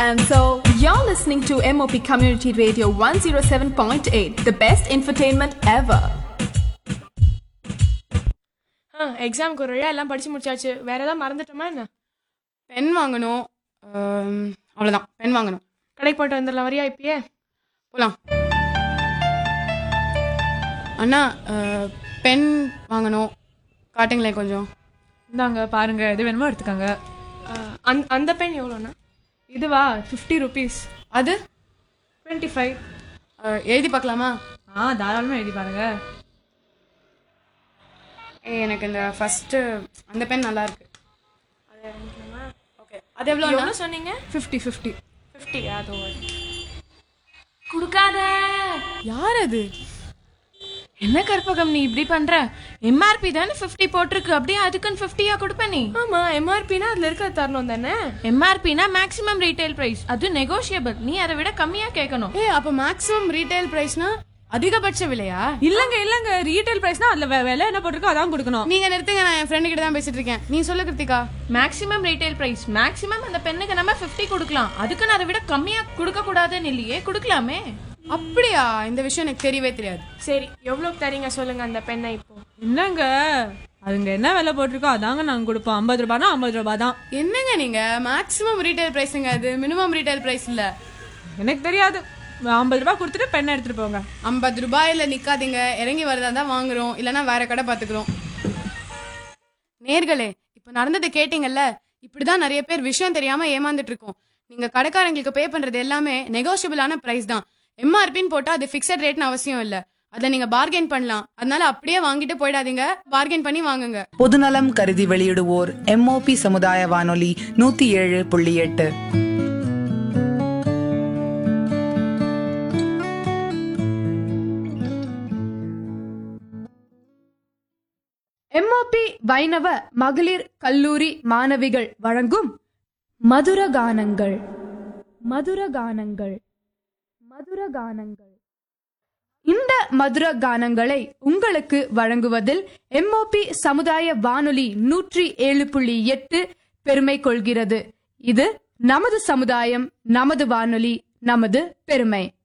And so, you're listening to MOP Community Radio 107.8, the best infotainment ever. ஆ எக்ஸாமுக்கு ஒரு வழியாக எல்லாம் படித்து முடிச்சாச்சு வேற ஏதாவது மறந்துட்டோமா என்ன பென் வாங்கணும் ஆம், அவ்வளவுதான் பென் வாங்கணும் கடைக்கு போயிட்டு வந்துடலாம் வரியா இப்பயே போலாம் அண்ணா அஹ், பென் வாங்கணும் காட்டுங்களேன் கொஞ்சம் இந்தாங்க பாருங்க எது வேணுமோ எடுத்துக்கோங்க ஆ, அந்த அந்த பென் எவ்வளோண்ணா இதுவா ஃபிஃப்டி ருபீஸ் அது டுவெண்ட்டி ஃபைவ் அஹ், எழுதி பார்க்கலாமா ஆ தாராளமா எழுதி பாருங்க ஏய் எனக்கு இந்த ஃபர்ஸ்ட் அந்த பென் நல்லா இருக்கு ஓகே அது எவ்வளோ எவ்வளோ சொன்னீங்க ஃபிஃப்டி ஃபிஃப்டி ஃபிஃப்டி அது கொடுக்காத யார் அது என்ன கற்பகம் நீ இப்படி பண்ற எம்ஆர்பி தானே ஃபிஃப்டி போட்டிருக்கு அப்படியே அதுக்குன்னு ஃபிஃப்டியா கொடுப்ப நீ ஆமாம் எம்ஆர்பினா அதில் இருக்கிற தரணும் தானே எம்ஆர்பினா மேக்ஸிமம் ரீட்டைல் பிரைஸ் அது நெகோஷியபிள் நீ அதை விட கம்மியா கேட்கணும் ஏய் அப்போ மேக்ஸிமம் ரீட்டைல் ப்ரைஸ்னா அதிகபட்ச விலையா இல்லங்க இல்லங்க ரீட்டைல் பிரைஸ்னா அதுல வெ- விலை என்ன போட்டிருக்கோ அதான் கொடுக்கணும் நீங்க நிறுத்துங்க நான் என் ஃப்ரெண்டு கிட்ட தான் பேசிட்டு இருக்கேன் நீ சொல்லு Krithika maximum retail price maximum அந்த பெண்ணுக்கு நம்ம 50 கொடுக்கலாம் அதுக்குன்னு அதை விட கம்மியா கொடுக்க கூடாதுன்னு இல்லையே கொடுக்கலாமே அப்படியா இந்த விஷயம் எனக்கு தெரியவே தெரியாது சரி எவ்வளோக்கு தரீங்க சொல்லுங்க அந்த பெண்ணை இப்போ என்னங்க அதுங்க என்ன விலை போட்டிருக்கோ அதாங்க நாங்க கொடுப்போம் ஐம்பது ரூபாய்னா ஐம்பது ரூபாய் தான் என்னங்க நீங்க மேக்ஸிமம் ரீட்டைல் பிரைஸுங்க அது மினிமம் ரீட்டைல் பிரைஸ் இல்ல எனக்கு தெரியாது ஐம்பது ரூபாய் கொடுத்துட்டு பெண்ணை எடுத்துட்டு போங்க ஐம்பது ரூபாயில நிக்காதீங்க இறங்கி வரதா தான் வாங்குறோம் இல்லனா வேற கடை பாத்துக்கிறோம் நேர்களே இப்ப நடந்ததை கேட்டீங்கல்ல இப்படிதான் நிறைய பேர் விஷயம் தெரியாம ஏமாந்துட்டு இருக்கோம் நீங்க கடைக்காரங்களுக்கு பே பண்றது எல்லாமே நெகோஷியபிளான பிரைஸ் தான் எம்ஆர்பின்னு போட்டா அது ஃபிக்ஸட் ரேட்னு அவசியம் இல்ல அதுல நீங்க பார்கெயின் பண்ணலாம் அதனால அப்படியே வாங்கிட்டு போயிடாதீங்க பார்கெயின் பண்ணி வாங்குங்க பொதுநலம் கருதி வெளியிடுவோர் எம்ஓபி சமுதாய வானொலி நூத்தி ஏழு புள்ளி எட்டு எம்ஓபி வைணவ மகளிர் கல்லூரி மாணவிகள் வழங்கும் மதுர கானங்கள் மதுர கானங்கள் மதுர கானங்கள் இந்த மதுர கானங்களை உங்களுக்கு வழங்குவதில் எம்ஓபி சமுதாய வானொலி நூற்றி ஏழு புள்ளி எட்டு பெருமை கொள்கிறது இது நமது சமுதாயம் நமது வானொலி நமது பெருமை